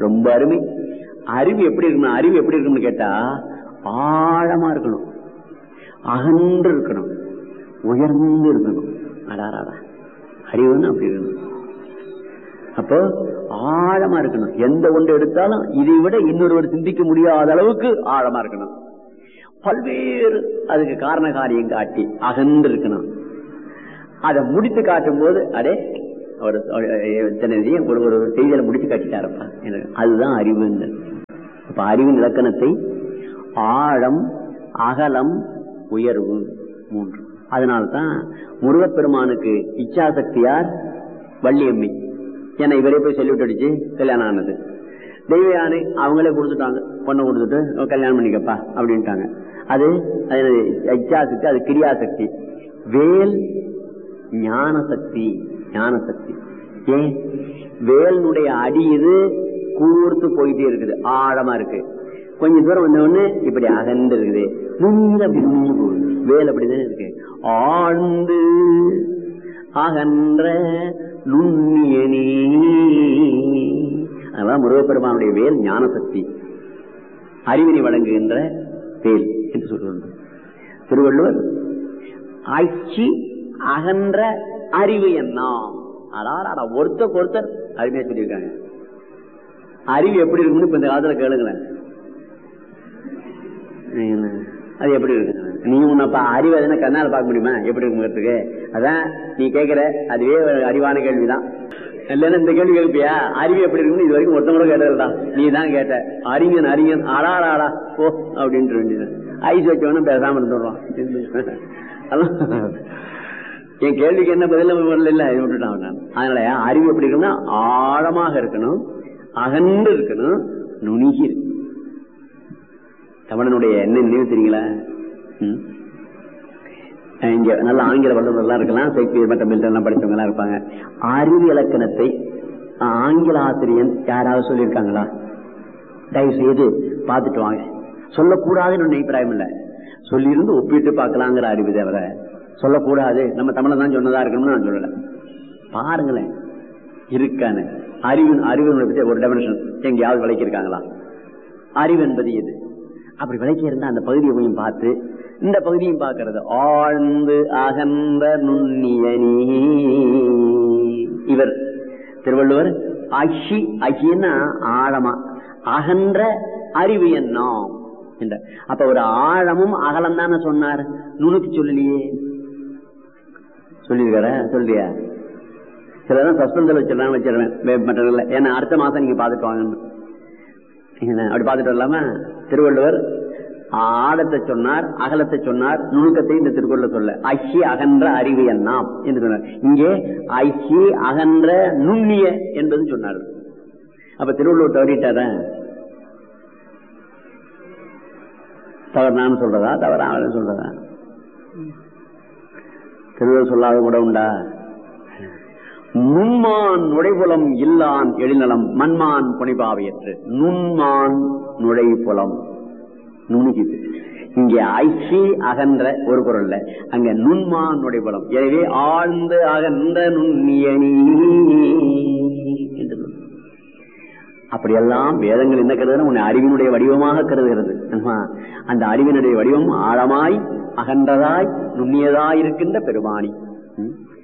ரொம்ப அருமை அறிவு எப்படி இருக்கணும் அறிவு எப்படி இருக்கணும்னு கேட்டா ஆழமா இருக்கணும் அகன்று இருக்கணும் உயர்ந்து இருக்கணும் அடாராடா அறிவுன்னு அப்படி இருக்கணும் அப்போ ஆழமா இருக்கணும் எந்த ஒன்று எடுத்தாலும் இதை விட இன்னொருவர் சிந்திக்க முடியாத அளவுக்கு ஆழமா இருக்கணும் பல்வேறு அதுக்கு காரண காரியம் காட்டி அகன்று இருக்கணும் அதை முடித்து காட்டும் போது அடே அவர் ஒரு ஒரு செய்தியில முடிச்சு காட்டிட்டாரப்பா எனக்கு அதுதான் அறிவுங்க அப்ப அறிவின் இலக்கணத்தை ஆழம் அகலம் உயர்வு மூன்று அதனால்தான் முருகப்பெருமானுக்கு இச்சாசக்தியார் வள்ளியம்மி ஏன்னா இவரே போய் சொல்லிவிட்டு அடிச்சு கல்யாணம் ஆனது தெய்வ யானை அவங்களே கொடுத்துட்டாங்க பொண்ணை கொடுத்துட்டு கல்யாணம் பண்ணிக்கப்பா அப்படின்ட்டாங்க அது அது இச்சாசக்தி அது கிரியாசக்தி வேல் ஞான சக்தி ஞான சக்தி ஏன் வேலனுடைய அடி இது கூர்த்து போயிட்டே இருக்குது ஆழமா இருக்கு கொஞ்சம் தூரம் வந்த உடனே இப்படி அகன்று இருக்குது நுங்க அப்படி நுங்கு போகுது வேல் அப்படிதானே இருக்கு ஆழ்ந்து அகன்ற நுண்ணியனே அதான் முருகப்பெருமானுடைய வேல் ஞான சக்தி அறிவினை வழங்குகின்ற வேல் என்று சொல்லுவாங்க திருவள்ளுவர் ஆட்சி அகன்ற அறிவு என்ன அடாடா ஒருத்தருக்கு ஒருத்தர் அருமையா சொல்லியிருக்காங்க அறிவு எப்படி இருக்குன்னு இப்ப இந்த காலத்துல கேளுங்களேன் அது எப்படி இருக்கு நீ உன்னப்பா அறிவு எதுனா கண்ணால பார்க்க முடியுமா எப்படி இருக்குங்கிறதுக்கு அதான் நீ கேட்கிற அதுவே ஒரு அறிவான கேள்விதான் இல்லைன்னா இந்த கேள்வி கேட்பியா அறிவு எப்படி இருக்குன்னு இது வரைக்கும் ஒருத்தன் கூட கேட்டதுதான் நீ தான் கேட்ட அறிஞன் அறிஞன் ஆடாடா ஆடா ஓ அப்படின்ட்டு வேண்டியது ஐஸ் வச்சவனும் பேசாம இருந்துடுறான் என் கேள்விக்கு என்ன பதில் வரல இல்ல இது விட்டுட்டான் நான் அதனால அறிவு எப்படி இருக்குன்னா ஆழமாக இருக்கணும் அகன்று இருக்கணும் நுணுகி இருக்கணும் தமிழனுடைய என்ன நினைவு தெரியுங்களா இங்க நல்ல ஆங்கில வல்லுநர்லாம் இருக்கலாம் ஷேக்ஸ்பியர் மற்ற மில்டன்லாம் படிச்சவங்க எல்லாம் இருப்பாங்க அறிவு இலக்கணத்தை ஆங்கில ஆசிரியன் யாராவது சொல்லியிருக்காங்களா தயவு செய்து பார்த்துட்டு வாங்க சொல்லக்கூடாதுன்னு ஒன்று அபிப்பிராயம் இல்லை சொல்லியிருந்து ஒப்பிட்டு பார்க்கலாங்கிற அறிவு தவிர சொல்லக்கூடாது நம்ம தமிழை தான் சொன்னதா இருக்கணும்னு நான் சொல்லல பாருங்களேன் இருக்கான அறிவு அறிவு பற்றி ஒரு டெபினேஷன் எங்கேயாவது விளக்கியிருக்காங்களா அறிவு என்பது எது அப்படி விளக்கி இருந்தா அந்த பகுதியை கொஞ்சம் பார்த்து இந்த பகுதியும் பார்க்கறது ஆழ்ந்து அகன்ற நுண்ணியனி இவர் திருவள்ளுவர் அஷி அஷின்னா ஆழமா அகன்ற அறிவு எண்ணம் என்ற அப்ப ஒரு ஆழமும் அகலம் தானே சொன்னார் நுணுக்கு சொல்லலையே சொல்லியிருக்கார சொல்லியா சிலதான் சஸ்பென்சல் வச்சிடலாம் வச்சிடுவேன் மற்ற ஏன்னா அடுத்த மாசம் நீங்க பாத்துட்டு வாங்கன்னு அப்படி பார்த்துட்டு வரலாமா திருவள்ளுவர் ஆழத்தை சொன்னார் அகலத்தை சொன்னார் நுணுக்கத்தை இந்த திருக்குறள் சொல்ல ஐஷி அகன்ற அறிவு எண்ணாம் என்று சொன்னார் இங்கே ஐஷி அகன்ற நுண்ணிய என்பது சொன்னார் அப்ப திருவள்ளுவர் தவறிட்டார தவறான்னு சொல்றதா தவறான சொல்றதா திருவள்ளுவர் சொல்லாத கூட உண்டா நுண்மான் நுழைபுலம் இல்லான் எழிநலம் மண்மான் புனைபாவையற்று நுண்மான் நுழைபுலம் நுணுகிது இங்கே ஐசி அகன்ற ஒரு குரல்ல அங்க நுண்மான் நுழைபுலம் எனவே ஆழ்ந்த அகன்ற நுண்ணியணி என்று அப்படியெல்லாம் வேதங்கள் என்ன கருதுனா உன்னை அறிவினுடைய வடிவமாக கருதுகிறது அந்த அறிவினுடைய வடிவம் ஆழமாய் அகன்றதாய் நுண்ணியதாய் இருக்கின்ற பெருமானி